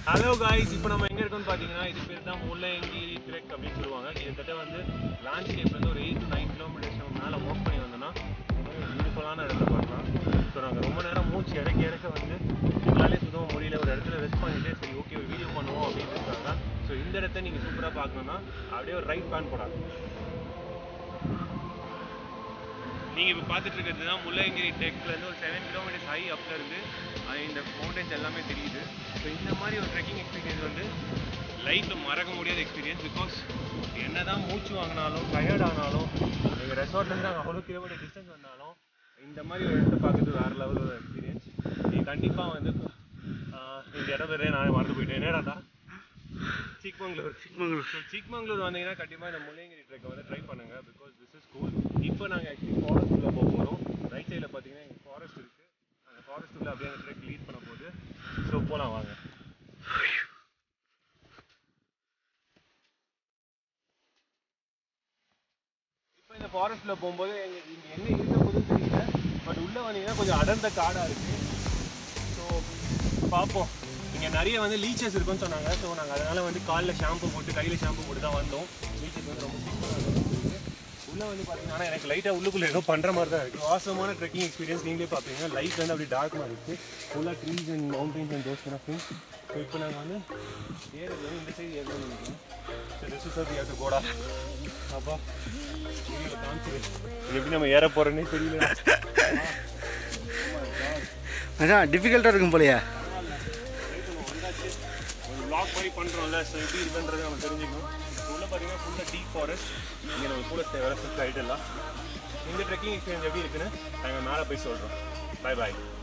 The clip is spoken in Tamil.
ஹலோ காய்ஸ் இப்போ நம்ம எங்க இருக்கோம்னு பார்த்தீங்கன்னா இது பேர் தான் முல்லையங்கிரி ட்ரெக் அப்படின்னு சொல்லுவாங்க கிட்டத்தட்ட வந்து லேண்ட்ஸ்கேப் வந்து ஒரு எயிட் டு நைன் கிலோமீட்டர்ஸ் நம்ம மேலே வாக் பண்ணி வந்தோம்னா பியூட்டிஃபுல்லான இடத்த பார்க்கலாம் ஸோ நாங்கள் ரொம்ப நேரம் மூச்சு இறக்க இறக்க வந்து எங்களாலே சுத்தமாக முடியல ஒரு இடத்துல ரெஸ்ட் பண்ணிட்டு சரி ஓகே ஒரு வீடியோ பண்ணுவோம் அப்படின்னு இருக்காங்க ஸோ இந்த இடத்த நீங்கள் சூப்பராக பார்க்கணும்னா அப்படியே ஒரு ரைட் பேன் போடாது நீங்கள் இப்போ பார்த்துட்டு இருக்கிறது தான் முல்லையங்கிரி டெக்லேருந்து ஒரு செவன் கிலோமீட்டர்ஸ் ஹை அப்பில் இருந்து அஹ் இந்த மவுண்டன்ஸ் எல்லாமே தெரியுது ஸோ இந்த மாதிரி ஒரு ட்ரெக்கிங் எக்ஸ்பீரியன்ஸ் வந்து லைஃப்பில் மறக்க முடியாத எக்ஸ்பீரியன்ஸ் பிகாஸ் என்ன தான் மூச்சு வாங்கினாலும் டயர்ட் ஆனாலும் நீங்கள் ரெசார்ட்லேருந்து நாங்கள் அவ்வளோ கிலோமீட்டர் டிஸ்டன்ஸ் வந்தாலும் இந்த மாதிரி ஒரு இடத்த பார்க்குறது வேறு லெவல் ஒரு எக்ஸ்பீரியன்ஸ் நீங்கள் கண்டிப்பாக வந்து ஆஹ் இந்த இடம் பேரே நான் மறந்து போயிட்டேன் என்னடா சிக்மங்களூர் சிக்மங்களூர் ஸோ சிக்மங்களூர் வந்தீங்கன்னா கண்டிப்பாக இந்த முல்லையங்கிரி ட்ரெக்கை வந்து ட்ரை பண்ணுங்க பிகாஸ் திஸ் இஸ் கூல் இப்போ நாங்கள் ஆக்சுவலி ஃபாரஸ்ட் உள்ள போக போகிறோம் ரைட் சைடில் பார்த்தீங்கன்னா எங்கள் ஃபாரஸ்ட் இருக்குது அந்த ஃபாரஸ்ட் உள்ள அப்படியே அந்த ட்ரெக் லீட் பண்ண போகுது ஸோ போகலாம் வாங்க இப்போ இந்த ஃபாரஸ்ட்டில் போகும்போது எங்களுக்கு இங்கே என்ன இருக்க போகுதுன்னு தெரியல பட் உள்ளே வந்தீங்கன்னா கொஞ்சம் அடர்ந்த காடாக இருக்குது ஸோ பார்ப்போம் இங்கே நிறைய வந்து லீச்சஸ் இருக்குன்னு சொன்னாங்க ஸோ நாங்கள் அதனால் வந்து காலில் ஷாம்பு போட்டு கையில் ஷாம்பு போட்டு தான் வந்தோம் லீச்சஸ் வந்து ரொம்ப சூப்பராக இருந்துச்சு உள்ளே வந்து பார்த்தீங்கன்னா ஆனா எனக்கு லைட்டாக உள்ளுக்குள்ளே ஏதோ பண்ணுற மாதிரி தான் இருக்குது வாசமான ட்ரெக்கிங் எக்ஸ்பீரியன்ஸ் நீங்களே பார்ப்பீங்க லைட் வந்து அப்படி டார்க் மாதிரி இருக்குது ஃபுல்லாக trees and mountains and those kind of things so இப்போ நாங்கள் வந்து ஏறது வந்து இந்த சைடு ஏறணும்னு நினைக்கிறோம் so this is we have to கோடா அப்பா வீடியோவில் காமிச்சிடு எப்படி நம்ம ஏற போகிறோன்னே தெரியல அதான் டிஃபிகல்ட்டாக இருக்கும் போலையா ஒரு vlog மாதிரி பண்ணுறோம்ல ஸோ எப்படி இருக்குன்றது நம்ம தெரிஞ்சுக்கணும் இப்போ உள்ள பார்த்தீங்கன்னா ஃபுல்லாக டீப் ஃபாரஸ்ட் இங்கே நம்ம கூட வேறு ரைட் எல்லாம் இந்த ட்ரெக்கிங் எக்ஸ்பீரியன்ஸ் எப்படி இருக்குன்னு நாங்கள் மேலே போய் சொல்கிறோம் பை பாய்